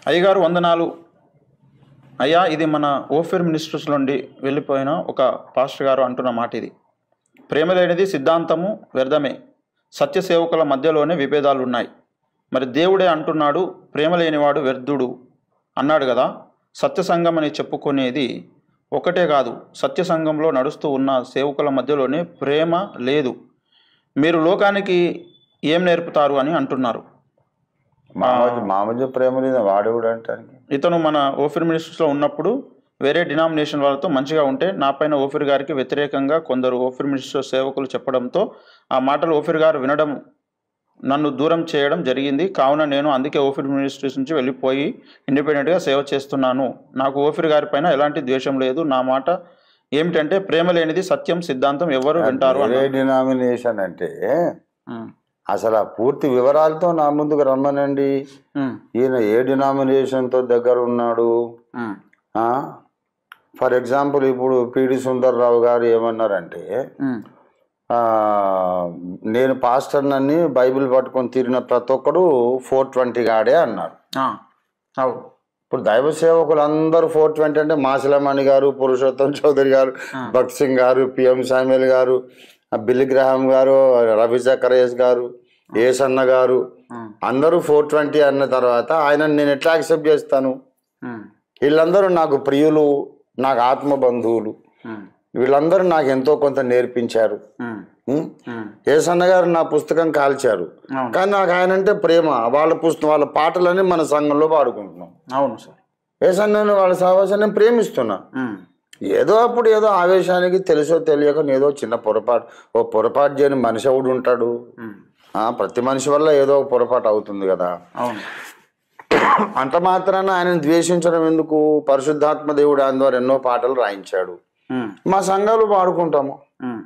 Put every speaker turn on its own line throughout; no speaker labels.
అయ్యగారు వందనాలు అయ్యా ఇది మన ఓఫిర్ మినిస్టర్స్ నుండి వెళ్ళిపోయిన ఒక పాస్టర్ గారు అంటున్న మాట ఇది ప్రేమ లేనిది సిద్ధాంతము వ్యర్థమే సత్య సేవకుల మధ్యలోనే విభేదాలు ఉన్నాయి మరి దేవుడే అంటున్నాడు ప్రేమ లేనివాడు వ్యర్థుడు అన్నాడు కదా సత్య సంఘం అని చెప్పుకునేది ఒకటే కాదు సత్య సంఘంలో నడుస్తూ ఉన్న సేవకుల మధ్యలోనే ప్రేమ లేదు మీరు లోకానికి ఏం నేర్పుతారు అని అంటున్నారు
మా మధ్య మా మధ్య ప్రేమ లేదు వాడేవాడు అంటానికి
ఇతను మన ఓఫిర్ మినిస్ట్రీస్లో ఉన్నప్పుడు వేరే డినామినేషన్ వాళ్ళతో మంచిగా ఉంటే నా పైన ఓఫిర్ గారికి వ్యతిరేకంగా కొందరు ఓఫిర్ మినిస్టర్ సేవకులు చెప్పడంతో ఆ మాటలు ఓఫిర్ గారు వినడం నన్ను దూరం చేయడం జరిగింది కావున నేను అందుకే ఓఫిర్ మినిస్ట్రీస్ నుంచి వెళ్ళిపోయి ఇండిపెండెంట్గా సేవ చేస్తున్నాను నాకు ఓఫిర్ గారి పైన ఎలాంటి ద్వేషం లేదు నా మాట ఏమిటంటే ప్రేమ లేనిది సత్యం సిద్ధాంతం ఎవరు వింటారు
వేరే
అన్నారు.
డినామినేషన్ అంటే
ఉమ్,
అసలు ఆ పూర్తి వివరాలతో నా ముందుకు రమ్మనండి
ఉమ్,
ఈయన ఏ డినామినేషన్తో దగ్గర ఉన్నాడు
ఉమ్,
ఫర్ ఎగ్జాంపుల్ ఇప్పుడు పిడి సుందర్రావు గారు ఏమన్నారంటే
ఉమ్,
ఆ, నేను పాస్టర్ నన్ని బైబిల్ పట్టుకొని తిరిగిన ప్రతి ఒక్కడు ఫోర్ ట్వంటీ గాడే అన్నారు
ఆ, అవును
ఇప్పుడు దైవ సేవకులు అందరూ ఫోర్ ట్వంటీ అంటే మాసిలమణి గారు పురుషోత్తం చౌదరి గారు భక్త్ సింగ్ గారు పిఎం సామ్యుల్ గారు ఆ బిల్లి గ్రహాం గారు రవి జకరేష్ గారు ఏసన్న గారు
ఉమ్,
అందరూ ఫోర్ ట్వంటీ అన్న తర్వాత ఆయన నేను ఎట్లా యాక్సెప్ట్ చేస్తాను
ఉమ్,
వీళ్ళందరూ నాకు ప్రియులు నాకు ఆత్మ బంధువులు
ఉమ్,
వీళ్ళందరూ నాకు ఎంతో కొంత నేర్పించారు
ఉమ్,
ఉం?
ఉమ్,
ఏసన్న గారు నా పుస్తకం కాల్చారు
అవును.
కానీ నాకు ఆయన అంటే ప్రేమ వాళ్ళ పుస్తకం వాళ్ళ పాటలన్నీ మన సంఘంలో పాడుకుంటున్నాం
అవును సార్
ఏసన్నను వాళ్ళ సహవాసాన్ని ప్రేమిస్తున్నా
ఉమ్,
ఏదో అప్పుడు ఏదో ఆవేశానికి తెలుసో తెలియక ఏదో చిన్న పొరపాటు ఓ పొరపాటు చేయని మనిషి ఎవడు ఉంటాడు
ఉమ్,
ఆ, ప్రతి మనిషి వల్ల ఏదో ఒక పొరపాటు అవుతుంది కదా
అవును
అంత మాత్రాన ఆయన ద్వేషించడం ఎందుకు పరిశుద్ధాత్మ దేవుడు ఆయన ద్వారా ఎన్నో పాటలు రాయించాడు
ఉమ్,
మా సంఘాలు పాడుకుంటాము
ఉమ్,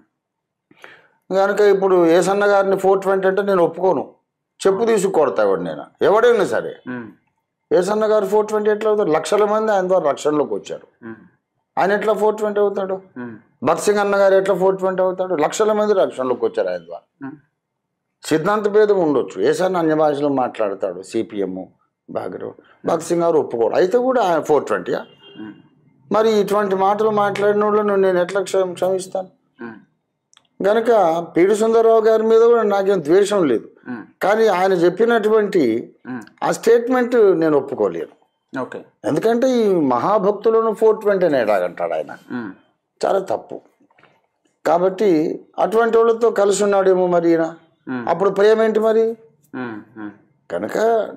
కనుక ఇప్పుడు ఏసన్న గారిని ఫోర్ ట్వంటీ అంటే నేను ఒప్పుకోను చెప్పు తీసి కొడతావాడు నేను ఎవడైనా సరే
ఉమ్,
ఏసన్న గారు ఫోర్ ట్వంటీ ఎట్లా అవుతాడు లక్షల మంది ఆయన ద్వారా రక్షణలోకి వచ్చారు
ఉమ్,
ఆయన ఎట్లా ఫోర్ ట్వంటీ అవుతాడు
ఉమ్,
భక్త్ సింగ్ అన్న గారు ఎట్లా ఫోర్ ట్వంటీ అవుతాడు లక్షల మంది రక్షణలోకి వచ్చారు ఆయన ద్వారా
ఉమ్,
సిద్ధాంత భేదం ఉండొచ్చు ఏసన్న అన్య భాషలో మాట్లాడతాడు సిపిఎం బాగరావు భక్త్ సింగ్ గారు ఒప్పుకోడు అయితే కూడా ఆయన ఫోర్ ట్వంటీయా
ఉమ్,
మరి ఇటువంటి మాటలు మాట్లాడిన వాళ్ళను నేను ఎట్లా క్షమ క్షమిస్తాను
ఉమ్,
గనక పీడి సుందరరావు గారి మీద కూడా నాకేం ద్వేషం లేదు
ఉమ్,
కానీ ఆయన చెప్పినటువంటి
ఉమ్,
ఆ స్టేట్మెంట్ నేను ఒప్పుకోలేను
ఓకే
ఎందుకంటే ఈ మహాభక్తులను ఫోర్ ట్వంటీ అని ఎలాగంటాడు ఆయన
ఉమ్,
చాలా తప్పు కాబట్టి అటువంటి వాళ్ళతో కలిసి ఉన్నాడేమో మరి ఈయన
ఉమ్,
అప్పుడు ప్రేమ ఏంటి మరి
ఉమ్, ఉమ్,
కనుక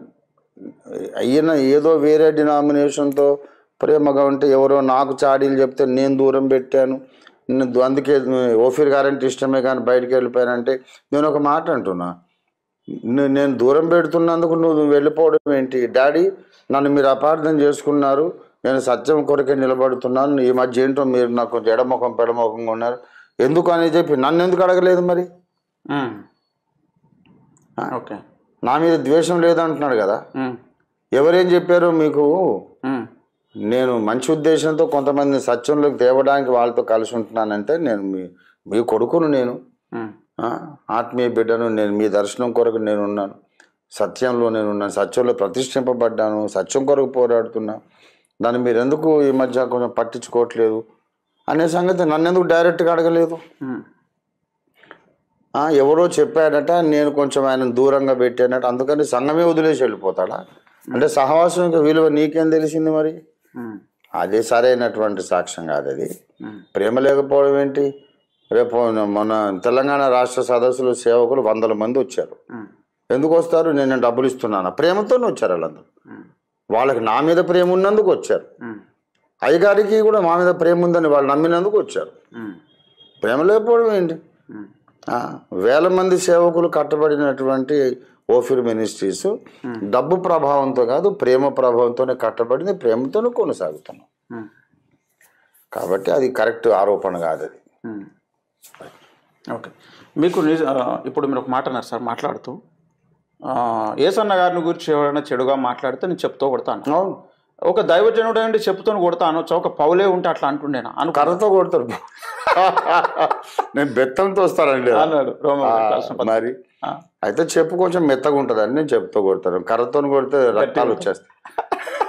ఈయన ఏదో వేరే డినామినేషన్తో ప్రేమగా ఉంటే ఎవరో నాకు చాడీలు చెప్తే నేను దూరం పెట్టాను నేను దు- అందుకే ఓఫీర్ గారంటే ఇష్టమే కానీ బయటికి వెళ్ళిపోయానంటే నేను ఒక మాట అంటున్నా నే- నేను దూరం పెడుతున్నందుకు నువ్వు వెళ్ళిపోవడం ఏంటి డాడీ నన్ను మీరు అపార్థం చేసుకున్నారు నేను సత్యం కొరకే నిలబడుతున్నాను ఈ మధ్య ఏంటో మీరు నాకు కొంచెం ఎడముఖం పెడముఖంగా ఉన్నారు ఎందుకు అని చెప్పి నన్ను ఎందుకు అడగలేదు మరి
ఉమ్, ఓకే
నా మీద ద్వేషం లేదంటున్నాడు కదా
ఉమ్,
ఎవరేం చెప్పారో మీకు
ఉమ్,
నేను మంచి ఉద్దేశంతో కొంతమంది సత్యంలోకి తేవడానికి వాళ్ళతో కలిసి ఉంటున్నానంటే నేను మీ మీ కొడుకును నేను
ఉమ్,
ఆ, ఆత్మీయ బిడ్డను నేను మీ దర్శనం కొరకు నేను ఉన్నాను సత్యంలో నేను ఉన్నాను సత్యంలో ప్రతిష్ఠింపబడ్డాను సత్యం కొరకు పోరాడుతున్నా దాన్ని మీరు ఎందుకు ఈ మధ్య కొంచెం పట్టించుకోవట్లేదు అనే సంగతి నన్ను ఎందుకు డైరెక్ట్గా అడగలేదు
ఉమ్,
ఆ, ఎవరో చెప్పాడట నేను కొంచెం ఆయన దూరంగా పెట్టానట అందుకని సంఘమే వదిలేసి వెళ్ళిపోతాడా అంటే సహవాసం యొక్క విలువ నీకేం తెలిసింది మరి
ఉమ్,
అదే సరైనటువంటి సాక్ష్యం కాదు అది
ఉమ్,
ప్రేమ లేకపోవడం ఏంటి రేపు మన తెలంగాణ రాష్ట్ర సదస్సులు సేవకులు వందల మంది వచ్చారు
ఉమ్,
ఎందుకు వస్తారు నేను డబ్బులు ఇస్తున్నాను ప్రేమతోనే వచ్చారు వాళ్ళందరూ
ఉమ్,
వాళ్ళకి నా మీద ప్రేమ ఉన్నందుకు వచ్చారు
ఉమ్,
అయ్యగారికి కూడా మా మీద ప్రేమ ఉందని వాళ్ళు నమ్మినందుకు వచ్చారు
ఉమ్,
ప్రేమ లేకపోవడం ఏంటి
ఉమ్,
ఆ, వేల మంది సేవకులు కట్టబడినటువంటి ఓఫిర్ మినిస్ట్రీస్ డబ్బు ప్రభావంతో కాదు ప్రేమ ప్రభావంతోనే కట్టబడింది ప్రేమతోనే కొనసాగుతున్నాం
ఉమ్,
కాబట్టి అది కరెక్ట్ ఆరోపణ కాదు అది
ఉమ్. ఓకే మీకు నిజ ఆ, ఇప్పుడు మీరు ఒక మాట అన్నారు సార్ మాట్లాడుతూ ఆ, ఏసన్న గారిని గురించి ఎవరైనా చెడుగా మాట్లాడితే నేను చెప్తూ కొడతాను
అవును
ఒక దైవజనుడు అండి చెప్తూ కొడతా అనొచ్చు ఒక పౌలే ఉంటే అట్లా అంటుండేనా అను
కర్రతో కొడతారు నేను బెత్తంతో వస్తానండి
అన్నాడు రోమ
ఆ,
రాసిన పత్రిక.
మరి
ఆ,
అయితే చెప్పు కొంచెం మెత్తగా ఉంటుందని నేను చెప్తూ కొడతాను కర్రతో కొడితే రక్తాలు వచ్చేస్తాయి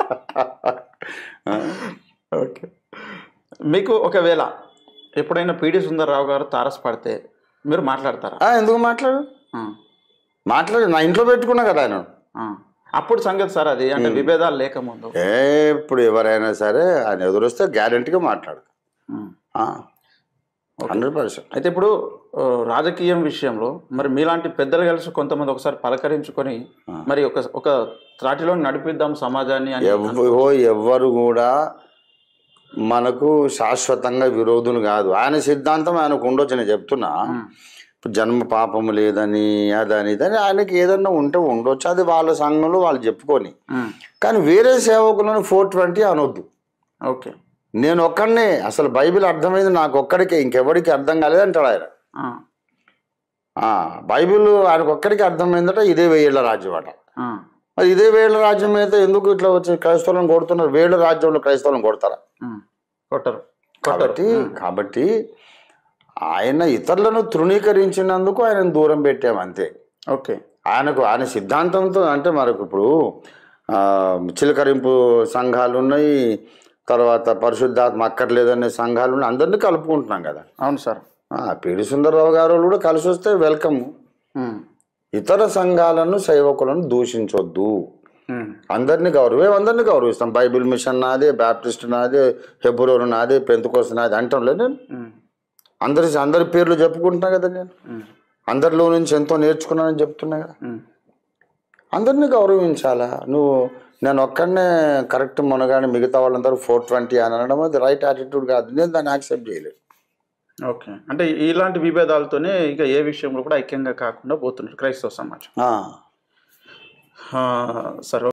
ఓకే మీకు ఒకవేళ ఎప్పుడైనా పిడి సుందరరావు గారు తారసపడితే మీరు మాట్లాడతారా
ఆ, ఎందుకు మాట్లాడు
ఆ,
మాట్లాడు నా ఇంట్లో పెట్టుకున్నా కదా ఆయన
ఆ. అప్పుడు సంగతి సార్ అది అంటే విభేదాలు లేకముందు
ఏ ఇప్పుడు ఎవరైనా సరే ఆయన ఎదురొస్తే గ్యారంటీగా మాట్లాడు
ఉమ్.
హండ్రెడ్ పర్సెంట్
అయితే ఇప్పుడు ఆ, రాజకీయం విషయంలో మరి మీలాంటి పెద్దలు కలిసి కొంతమంది ఒకసారి పలకరించుకొని మరి ఒక ఒక త్రాటిలో నడిపిద్దాం సమాజాన్ని అని
ఎవ్వరో ఎవ్వరు కూడా మనకు శాశ్వతంగా విరోధులు కాదు ఆయన సిద్ధాంతం ఆయనకు ఉండొచ్చు నేను చెప్తున్నా ఇప్పుడు జన్మ పాపము లేదని అదని ఇదని ఆయనకి ఏదన్నా ఉంటే ఉండొచ్చు అది వాళ్ళ సంఘంలో వాళ్ళు చెప్పుకొని
ఉమ్.
కానీ వేరే సేవకులను ఫోర్ ట్వంటీ అనొద్దు
ఓకే
నేను ఒక్కడనే అసలు బైబిల్ అర్థమైంది నాకు ఒక్కడికే ఇంకెవరికి అర్థం కాలేదు అంటాడు ఆయన
ఆ,
ఆ, బైబిల్ ఆయనకు ఒక్కడికి అర్థమైందట ఇదే వెయ్యేళ్ల రాజ్యం అట
ఆ,
మరి ఇదే వేళ్ళ రాజ్యం అయితే ఎందుకు ఇట్లా వచ్చి క్రైస్తవులను కొడుతున్నారు వేళ్ళ రాజ్యంలో క్రైస్తవులను కొడతారా
ఉమ్. కొట్టరు కొట్టరు
కాబట్టి కాబట్టి ఆయన ఇతరులను తృణీకరించినందుకు ఆయన దూరం పెట్టాము అంతే
ఓకే
ఆయనకు ఆయన సిద్ధాంతంతో అంటే మనకు ఇప్పుడు ఆ, చిలకరింపు సంఘాలు ఉన్నాయి తర్వాత పరిశుద్ధాత్మ అక్కర్లేదనే సంఘాలు ఉన్నాయి అందరినీ కలుపుకుంటున్నాం కదా
అవును సార్
ఆ, పిడి సుందరరావు గారు వాళ్ళు కూడా కలిసి వస్తే వెల్కమ్
ఉమ్.
ఇతర సంఘాలను సేవకులను దూషించొద్దు
ఉమ్.
అందరినీ గౌరవం అందరినీ గౌరవిస్తాం బైబిల్ మిషన్ నాదే బ్యాప్టిస్ట్ నాదే హెబ్రోరు నాదే పెంతుకోస్ నాదే అంటాం లేదు నేను
ఉమ్.
అందరి అందరి పేర్లు చెప్పుకుంటున్నా కదా నేను
ఉమ్.
అందరిలో నుంచి ఎంతో నేర్చుకున్నానని చెప్తున్నా కదా
ఉమ్.
అందరినీ గౌరవించాలా నువ్వు నేను ఒక్కడనే కరెక్ట్ మునగానే మిగతా వాళ్ళందరూ ఫోర్ ట్వంటీ అని అనడం అది రైట్ యాటిట్యూడ్ కాదు నేను దాన్ని యాక్సెప్ట్ చేయలేదు
ఓకే అంటే ఇలాంటి విభేదాలతోనే ఇక ఏ విషయంలో కూడా ఐక్యంగా కాకుండా పోతున్నారు క్రైస్తవ సమాజం
ఆ.
ఆ, సరే